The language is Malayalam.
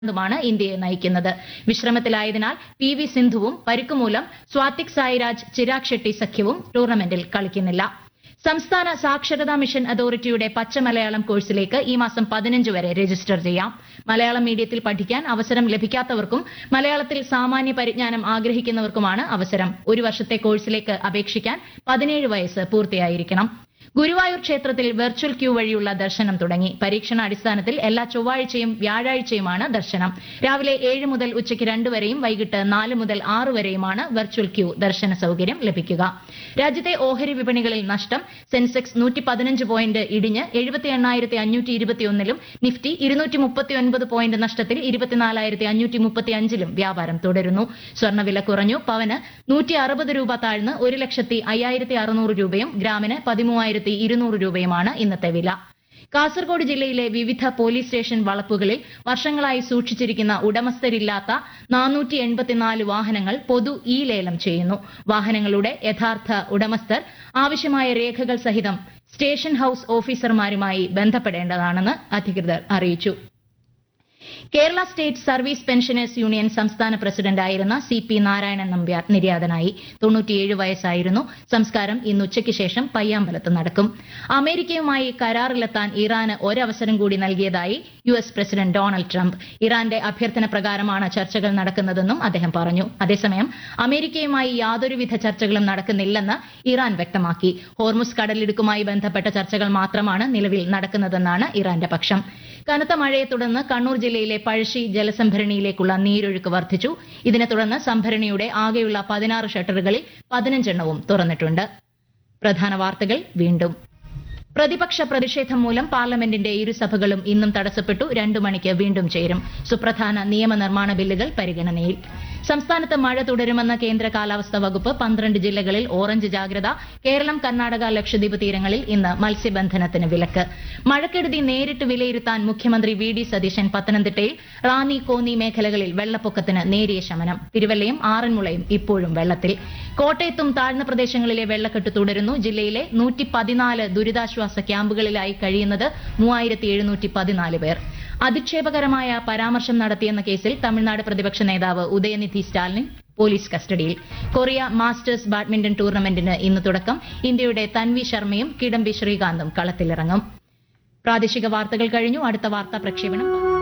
ാണ് ഇന്ത്യയെ നയിക്കുന്നത് വിശ്രമത്തിലായതിനാൽ പി വി സിന്ധുവും പരുക്കുമൂലം സ്വാതിക് സായിരാജ് ചിരാഗ് ഷെട്ടി സഖ്യവും ടൂർണമെന്റിൽ കളിക്കുന്നില്ല സംസ്ഥാന സാക്ഷരതാ മിഷൻ അതോറിറ്റിയുടെ പച്ചമലയാളം കോഴ്സിലേക്ക് ഈ മാസം പതിനഞ്ച് വരെ രജിസ്റ്റർ ചെയ്യാം മലയാളം മീഡിയത്തിൽ പഠിക്കാൻ അവസരം ലഭിക്കാത്തവർക്കും മലയാളത്തിൽ സാമാന്യ പരിജ്ഞാനം ആഗ്രഹിക്കുന്നവർക്കുമാണ് അവസരം ഒരു വർഷത്തെ കോഴ്സിലേക്ക് അപേക്ഷിക്കാൻ പതിനേഴ് വയസ്സ് പൂർത്തിയായിരിക്കണം ഗുരുവായൂർ ക്ഷേത്രത്തിൽ വെർച്വൽ ക്യൂ വഴിയുള്ള ദർശനം തുടങ്ങി പരീക്ഷണാടിസ്ഥാനത്തിൽ എല്ലാ ചൊവ്വാഴ്ചയും വ്യാഴാഴ്ചയുമാണ് ദർശനം രാവിലെ ഏഴ് മുതൽ ഉച്ചയ്ക്ക് രണ്ട് വരെയും വൈകിട്ട് നാല് മുതൽ ആറ് വരെയുമാണ് വെർച്വൽ ക്യൂ ദർശന സൌകര്യം ലഭിക്കുക രാജ്യത്തെ ഓഹരി വിപണികളിൽ നഷ്ടം സെൻസെക്സ് നൂറ്റി പതിനഞ്ച് പോയിന്റ് ഇടിഞ്ഞ് എഴുപത്തി എണ്ണായിരത്തി അഞ്ഞൂറ്റി ഇരുപത്തിയൊന്നിലും നിഫ്റ്റി ഇരുന്നൂറ്റി മുപ്പത്തി ഒൻപത് പോയിന്റ് നഷ്ടത്തിൽ ഇരുപത്തിനാലായിരത്തി അഞ്ഞൂറ്റി മുപ്പത്തി അഞ്ചിലും വ്യാപാരം തുടരുന്നു സ്വർണ്ണവില കുറഞ്ഞു പവന് നൂറ്റി അറുപത് രൂപ താഴ്ന്ന് ഒരു ലക്ഷത്തി അയ്യായിരത്തി അറുന്നൂറ് രൂപയും ഗ്രാമിന് പതിമൂവായിരത്തി ഇരുന്നൂറ് രൂപയുമാണ് ഇന്നത്തെ വില കാസർഗോഡ് ജില്ലയിലെ വിവിധ പോലീസ് സ്റ്റേഷൻ വളപ്പുകളിൽ വർഷങ്ങളായി സൂക്ഷിച്ചിരിക്കുന്ന ഉടമസ്ഥരില്ലാത്ത നാനൂറ്റി എൺപത്തിനാല് വാഹനങ്ങൾ പൊതു ഇ ലേലം ചെയ്യുന്നു വാഹനങ്ങളുടെ യഥാർത്ഥ ഉടമസ്ഥർ ആവശ്യമായ രേഖകൾ സഹിതം സ്റ്റേഷൻ ഹൌസ് ഓഫീസർമാരുമായി ബന്ധപ്പെടേണ്ടതാണെന്ന് അധികൃതർ അറിയിച്ചു Kerala state service pensioners union സംസ്ഥാന പ്രസിഡന്റായിരുന്ന സി പി നാരായണൻ നമ്പ്യാർ നിര്യാതനായി തൊണ്ണൂറ്റിയേഴ് വയസ്സായിരുന്നു സംസ്കാരം ഇന്ന് ഉച്ചയ്ക്ക് ശേഷം പയ്യാമ്പലത്ത് നടക്കും അമേരിക്കയുമായി കരാറിലെത്താൻ ഇറാന് ഒരവസരം കൂടി നൽകിയതായി U S president Donald Trump ഇറാന്റെ അഭ്യർത്ഥന പ്രകാരമാണ് ചർച്ചകൾ നടക്കുന്നതെന്നും അദ്ദേഹം പറഞ്ഞു അതേസമയം അമേരിക്കയുമായി യാതൊരുവിധ ചർച്ചകളും നടക്കുന്നില്ലെന്ന് ഇറാൻ വ്യക്തമാക്കി ഹോർമുസ് കടലിടുക്കുമായി ബന്ധപ്പെട്ട ചർച്ചകൾ മാത്രമാണ് നിലവിൽ നടക്കുന്നതെന്നാണ് ഇറാന്റെ പക്ഷം കനത്ത മഴയെ തുടർന്ന് കണ്ണൂർ ജില്ലയിലെ പഴശ്ശി ജലസംഭരണിയിലേക്കുള്ള നീരൊഴുക്ക് വർദ്ധിച്ചു ഇതിനെ തുടർന്ന് സംഭരണിയുടെ ആകെയുള്ള പതിനാറ് ഷട്ടറുകളിൽ പതിനഞ്ചെണ്ണവും തുറന്നിട്ടുണ്ട് പ്രധാന വാർത്തകൾ വീണ്ടും പ്രതിപക്ഷ പ്രതിഷേധം മൂലം പാർലമെന്റിന്റെ ഇരുസഭകളും ഇന്നും തടസ്സപ്പെട്ടു രണ്ടു മണിക്ക് വീണ്ടും ചേരും സുപ്രധാന നിയമനിർമ്മാണ ബില്ലുകൾ പരിഗണനയിൽ സംസ്ഥാനത്ത് മഴ തുടരുമെന്ന കേന്ദ്ര കാലാവസ്ഥാ വകുപ്പ് പന്ത്രണ്ട് ജില്ലകളിൽ ഓറഞ്ച് ജാഗ്രത കേരളം കർണാടക ലക്ഷദ്വീപ് തീരങ്ങളിൽ ഇന്ന് മത്സ്യബന്ധനത്തിന് വിലക്ക് മഴക്കെടുതി നേരിട്ട് വിലയിരുത്താൻ മുഖ്യമന്ത്രി വി ഡി സതീശൻ പത്തനംതിട്ടയിൽ റാന്നി കോന്നി മേഖലകളിൽ വെള്ളപ്പൊക്കത്തിന് നേരിയ ശമനം തിരുവല്ലയും ആറന്മുളയും ഇപ്പോഴും വെള്ളത്തിൽ കോട്ടയത്തും താഴ്ന്ന പ്രദേശങ്ങളിലെ വെള്ളക്കെട്ട് തുടരുന്നു ജില്ലയിലെ നൂറ്റി പതിനാല് ദുരിതാശ്വാസ ക്യാമ്പുകളിലായി കഴിയുന്നത് മൂവായിരത്തി എഴുന്നൂറ്റി പതിനാല് പേർ അധിക്ഷേപകരമായ പരാമർശം നടത്തിയെന്ന കേസിൽ തമിഴ്നാട് പ്രതിപക്ഷ നേതാവ് ഉദയനിധി സ്റ്റാലിൻ പോലീസ് കസ്റ്റഡിയിൽ കൊറിയ മാസ്റ്റേഴ്സ് ബാഡ്മിന്റൺ ടൂർണമെന്റിന് ഇന്ന് തുടക്കം ഇന്ത്യയുടെ തൻവി ശർമ്മയും കിഡംബി ശ്രീകാന്തും കളത്തിലിറങ്ങും പ്രാദേശിക വാർത്തകൾ കഴിഞ്ഞു അടുത്ത വാർത്താ പ്രക്ഷേപണം